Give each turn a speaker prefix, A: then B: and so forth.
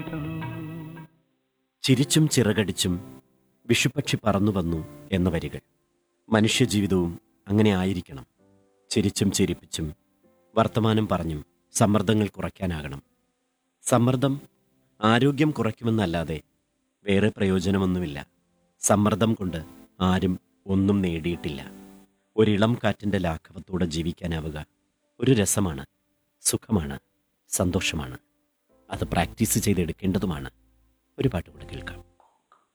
A: ചിരിച്ചും ചിറകടിച്ചും വിഷുപക്ഷി പറന്നു വന്നു എന്ന വരികൾ മനുഷ്യജീവിതവും അങ്ങനെ ആയിരിക്കണം ചിരിച്ചും ചിരിപ്പിച്ചും വർത്തമാനം പറഞ്ഞും സമ്മർദ്ദങ്ങൾ കുറയ്ക്കാനാകണം സമ്മർദ്ദം ആരോഗ്യം കുറയ്ക്കുമെന്നല്ലാതെ വേറെ പ്രയോജനമൊന്നുമില്ല സമ്മർദ്ദം കൊണ്ട് ആരും ഒന്നും നേടിയിട്ടില്ല ഒരിളം കാറ്റിൻ്റെ ലാഘവത്തോടെ ജീവിക്കാനാവുക ഒരു രസമാണ് സുഖമാണ് സന്തോഷമാണ് അത് പ്രാക്ടീസ് ചെയ്തെടുക്കേണ്ടതുമാണ് ഒരു പാട്ട് കൂടെ കേൾക്കാം